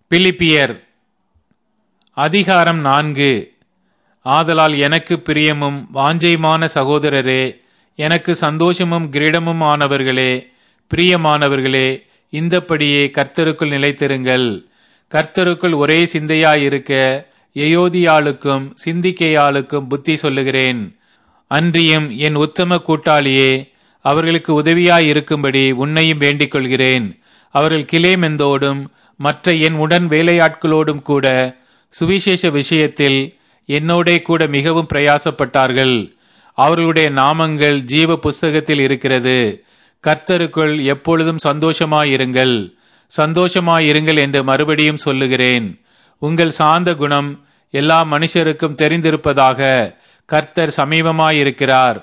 பிலிப்பியர் அதிகாரம் நான்கு ஆதலால் எனக்கு பிரியமும் வாஞ்சையுமான சகோதரரே எனக்கு சந்தோஷமும் கிரீடமும் ஆனவர்களே பிரியமானவர்களே இந்தப்படியே கர்த்தருக்குள் நிலைத்திருங்கள் கர்த்தருக்குள் ஒரே சிந்தையாயிருக்க எயோதியாளுக்கும் சிந்திக்கையாளுக்கும் புத்தி சொல்லுகிறேன் அன்றியும் என் உத்தம கூட்டாளியே அவர்களுக்கு உதவியாயிருக்கும்படி உன்னையும் வேண்டிக் கொள்கிறேன் அவர்கள் கிளேமெந்தோடும் மற்ற என் உடன் வேலையாட்களோடும் கூட சுவிசேஷ விஷயத்தில் என்னோடே கூட மிகவும் பிரயாசப்பட்டார்கள் அவர்களுடைய நாமங்கள் ஜீவ புஸ்தகத்தில் இருக்கிறது கர்த்தருக்குள் எப்பொழுதும் சந்தோஷமாயிருங்கள் சந்தோஷமாயிருங்கள் என்று மறுபடியும் சொல்லுகிறேன் உங்கள் சாந்த குணம் எல்லா மனுஷருக்கும் தெரிந்திருப்பதாக கர்த்தர் சமீபமாயிருக்கிறார்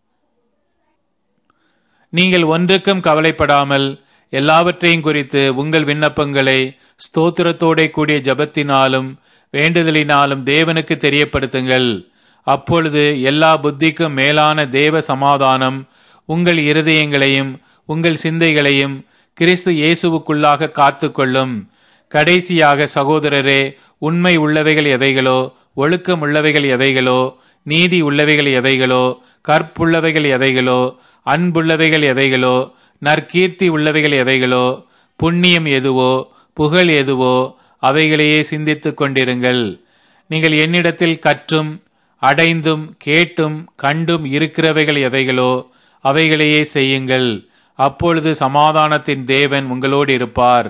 நீங்கள் ஒன்றுக்கும் கவலைப்படாமல் எல்லாவற்றையும் குறித்து உங்கள் விண்ணப்பங்களை ஸ்தோத்திரத்தோட கூடிய ஜபத்தினாலும் வேண்டுதலினாலும் தேவனுக்கு தெரியப்படுத்துங்கள் அப்பொழுது எல்லா புத்திக்கும் மேலான தேவ சமாதானம் உங்கள் இருதயங்களையும் உங்கள் சிந்தைகளையும் கிறிஸ்து இயேசுவுக்குள்ளாக காத்துக்கொள்ளும் கடைசியாக சகோதரரே உண்மை உள்ளவைகள் எவைகளோ ஒழுக்கம் உள்ளவைகள் எவைகளோ நீதி உள்ளவைகள் எவைகளோ கற்புள்ளவைகள் எவைகளோ அன்புள்ளவைகள் எவைகளோ நற்கீர்த்தி உள்ளவைகள் எவைகளோ புண்ணியம் எதுவோ புகழ் எதுவோ அவைகளையே சிந்தித்துக் கொண்டிருங்கள் நீங்கள் என்னிடத்தில் கற்றும் அடைந்தும் கேட்டும் கண்டும் இருக்கிறவைகள் எவைகளோ அவைகளையே செய்யுங்கள் அப்பொழுது சமாதானத்தின் தேவன் உங்களோடு இருப்பார்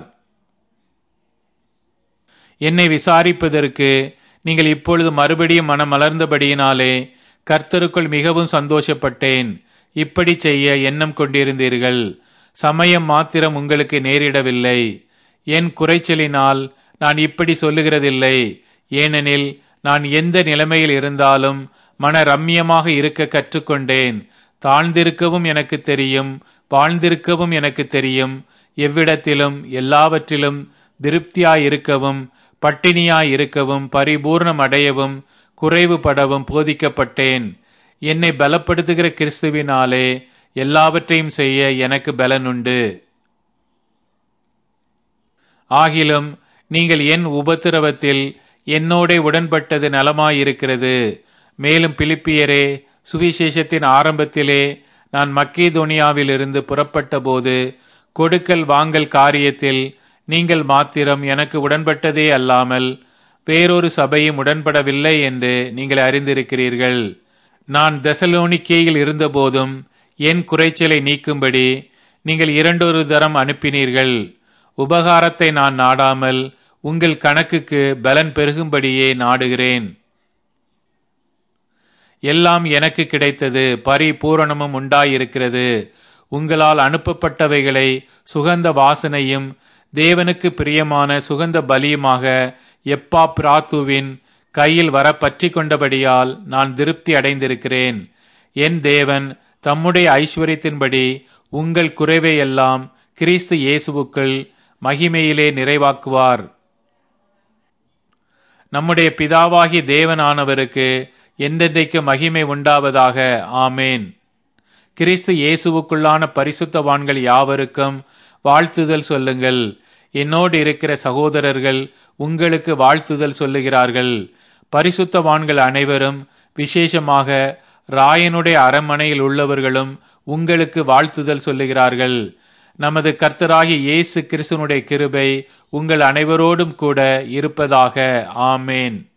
என்னை விசாரிப்பதற்கு நீங்கள் இப்பொழுது மறுபடியும் மனம் மலர்ந்தபடியினாலே கர்த்தருக்குள் மிகவும் சந்தோஷப்பட்டேன் இப்படி செய்ய எண்ணம் கொண்டிருந்தீர்கள் சமயம் மாத்திரம் உங்களுக்கு நேரிடவில்லை என் குறைச்சலினால் நான் இப்படி சொல்லுகிறதில்லை ஏனெனில் நான் எந்த நிலைமையில் இருந்தாலும் மன ரம்யமாக இருக்க கற்றுக்கொண்டேன் தாழ்ந்திருக்கவும் எனக்கு தெரியும் வாழ்ந்திருக்கவும் எனக்கு தெரியும் எவ்விடத்திலும் எல்லாவற்றிலும் திருப்தியாயிருக்கவும் பட்டினியாயிருக்கவும் பரிபூர்ணம் அடையவும் குறைவுபடவும் போதிக்கப்பட்டேன் என்னை பலப்படுத்துகிற கிறிஸ்துவினாலே எல்லாவற்றையும் செய்ய எனக்கு பலனுண்டு ஆகிலும் நீங்கள் என் உபத்திரவத்தில் என்னோட உடன்பட்டது நலமாயிருக்கிறது மேலும் பிலிப்பியரே சுவிசேஷத்தின் ஆரம்பத்திலே நான் மக்கேதோனியாவிலிருந்து புறப்பட்ட போது கொடுக்கல் வாங்கல் காரியத்தில் நீங்கள் மாத்திரம் எனக்கு உடன்பட்டதே அல்லாமல் வேறொரு சபையும் உடன்படவில்லை என்று நீங்கள் அறிந்திருக்கிறீர்கள் நான் தெசலோனிக்கேயில் இருந்தபோதும் என் குறைச்சலை நீக்கும்படி நீங்கள் இரண்டொரு தரம் அனுப்பினீர்கள் உபகாரத்தை நான் நாடாமல் உங்கள் கணக்குக்கு பலன் பெருகும்படியே நாடுகிறேன் எல்லாம் எனக்கு கிடைத்தது பரிபூரணமும் உண்டாயிருக்கிறது உங்களால் அனுப்பப்பட்டவைகளை சுகந்த வாசனையும் தேவனுக்கு பிரியமான சுகந்த பலியுமாக எப்பா பிராத்துவின் கையில் வர பற்றி கொண்டபடியால் நான் திருப்தி அடைந்திருக்கிறேன் என் தேவன் தம்முடைய ஐஸ்வர்யத்தின்படி உங்கள் குறைவையெல்லாம் கிறிஸ்து இயேசுவுக்குள் மகிமையிலே நிறைவாக்குவார் நம்முடைய பிதாவாகிய தேவனானவருக்கு என்றென்றைக்கு மகிமை உண்டாவதாக ஆமேன் கிறிஸ்து இயேசுவுக்குள்ளான பரிசுத்தவான்கள் யாவருக்கும் வாழ்த்துதல் சொல்லுங்கள் என்னோடு இருக்கிற சகோதரர்கள் உங்களுக்கு வாழ்த்துதல் சொல்லுகிறார்கள் பரிசுத்தவான்கள் அனைவரும் விசேஷமாக ராயனுடைய அரண்மனையில் உள்ளவர்களும் உங்களுக்கு வாழ்த்துதல் சொல்லுகிறார்கள் நமது கர்த்தராகிய இயேசு கிறிஸ்துனுடைய கிருபை உங்கள் அனைவரோடும் கூட இருப்பதாக ஆமேன்